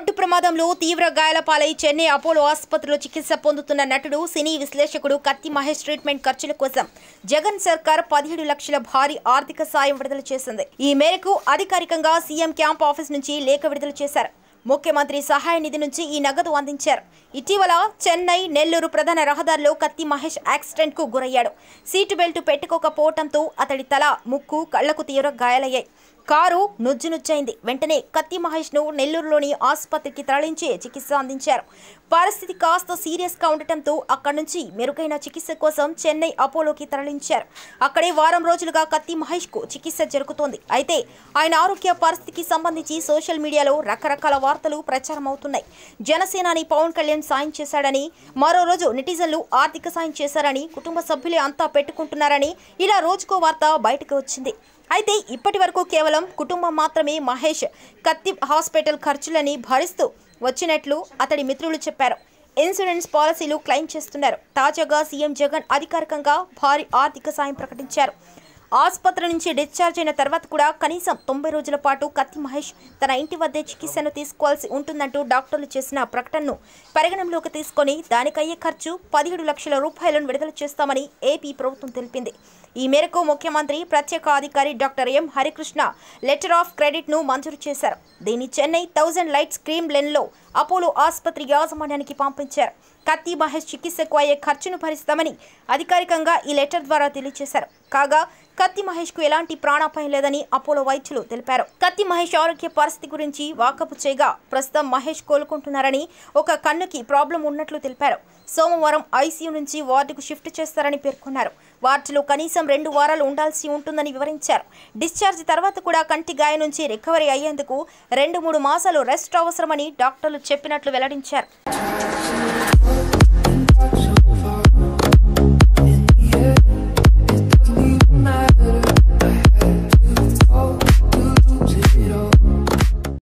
road ప్రమాదంలో తీవ్ర గాయాల పాలై చెన్నై అపోలో ఆసుపత్రిలో చికిత్స పొందుతున్న నటుడు సినీ విశ్లేషకుడు కత్తి మహేష్ ట్రీట్మెంట్ ఖర్చుల కోసం జగన్ సర్కార్ పదిహేడు లక్షల భారీ ఆర్థిక సాయం విడుదల చేసింది ఈ మేరకు అధికారికంగా సీఎం క్యాంప్ ఆఫీస్ నుంచి లేఖ విడుదల చేశారు ముఖ్యమంత్రి సహాయ నిధి నుంచి ఈ నగదు అందించారు ఇటీవల చెన్నై నెల్లూరు ప్రధాన రహదారిలో కత్తి మహేష్ యాక్సిడెంట్ కు గురయ్యాడు సీటు బెల్ట్ పెట్టుకోకపోవడంతో అతడి తల ముక్కు కళ్లకు తీవ్ర గాయాలయ్యాయి కారు నుజ్జునుజ్జైంది వెంటనే కత్తి మహేష్ ను నెల్లూరులోని ఆసుపత్రికి తరలించి చికిత్స అందించారు పరిస్థితి కాస్త సీరియస్ గా ఉండటంతో అక్కడి నుంచి మెరుగైన చికిత్స కోసం చెన్నై అపోలోకి తరలించారు అక్కడే వారం రోజులుగా కత్తి మహేష్ కు చికిత్స జరుగుతోంది అయితే ఆయన ఆరోగ్య పరిస్థితికి సంబంధించి సోషల్ మీడియాలో రకరకాల వార్తలు ప్రచారం అవుతున్నాయి జనసేనాని పవన్ కళ్యాణ్ సాయం చేశాడని మరో రోజు నెటిజన్లు ఆర్థిక సాయం చేశారని కుటుంబ సభ్యులే అంతా పెట్టుకుంటున్నారని ఇలా రోజుకో వార్త బయటకు వచ్చింది అయితే ఇప్పటి వరకు కేవలం కుటుంబం మాత్రమే మహేష్ కత్తి హాస్పిటల్ ఖర్చులని భరిస్తూ వచ్చినట్లు అతడి మిత్రులు చెప్పారు ఇన్సూరెన్స్ పాలసీలు క్లెయిమ్ చేస్తున్నారు తాజాగా సీఎం జగన్ అధికారికంగా భారీ ఆర్థిక సాయం ప్రకటించారు ఆసుపత్రి నుంచి డిశ్చార్జ్ అయిన తర్వాత కూడా కనీసం తొంభై రోజుల పాటు కత్తి మహేష్ తన ఇంటి వద్దే చికిత్సను తీసుకోవాల్సి ఉంటుందంటూ డాక్టర్లు చేసిన ప్రకటనను పరిగణనలోకి తీసుకొని దానికయ్యే ఖర్చు పదిహేడు లక్షల రూపాయలను విడుదల చేస్తామని ఏపీ ప్రభుత్వం తెలిపింది ఈ మేరకు ముఖ్యమంత్రి ప్రత్యేక అధికారి doctor M Harikrishna letter of credit ను మంజూరు చేశారు దీన్ని చెన్నై థౌజండ్ లైట్ స్క్రీమ్ లెన్లో అపోలో ఆసుపత్రి యాజమాన్యానికి పంపించారు కత్తి మహేష్ చికిత్సకు అయ్యే ఖర్చును భరిస్తామని అధికారికంగా ఈ లెటర్ ద్వారా తెలియజేశారు కాగా కత్తి మహేష్ కు ఎలాంటి ప్రాణాపాయం లేదని అపోలో వైద్యులు తెలిపారు కత్తి మహేష్ ఆరోగ్య పరిస్థితి గురించి వాకపు చేయగా ప్రస్తుతం మహేష్ కోలుకుంటున్నారని ఒక కన్నుకి ప్రాబ్లం ఉన్నట్లు తెలిపారు సోమవారం ఐసీయూ నుంచి వార్డుకు షిఫ్ట్ చేస్తారని పేర్కొన్నారు వార్డులో కనీసం రెండు వారాలు ఉండాల్సి ఉంటుందని వివరించారు డిశ్చార్జ్ తర్వాత కూడా కంటి గాయం నుంచి రికవరీ అయ్యేందుకు రెండు మూడు మాసాలు రెస్ట్ అవసరమని డాక్టర్లు చెప్పినట్లు వెల్లడించారు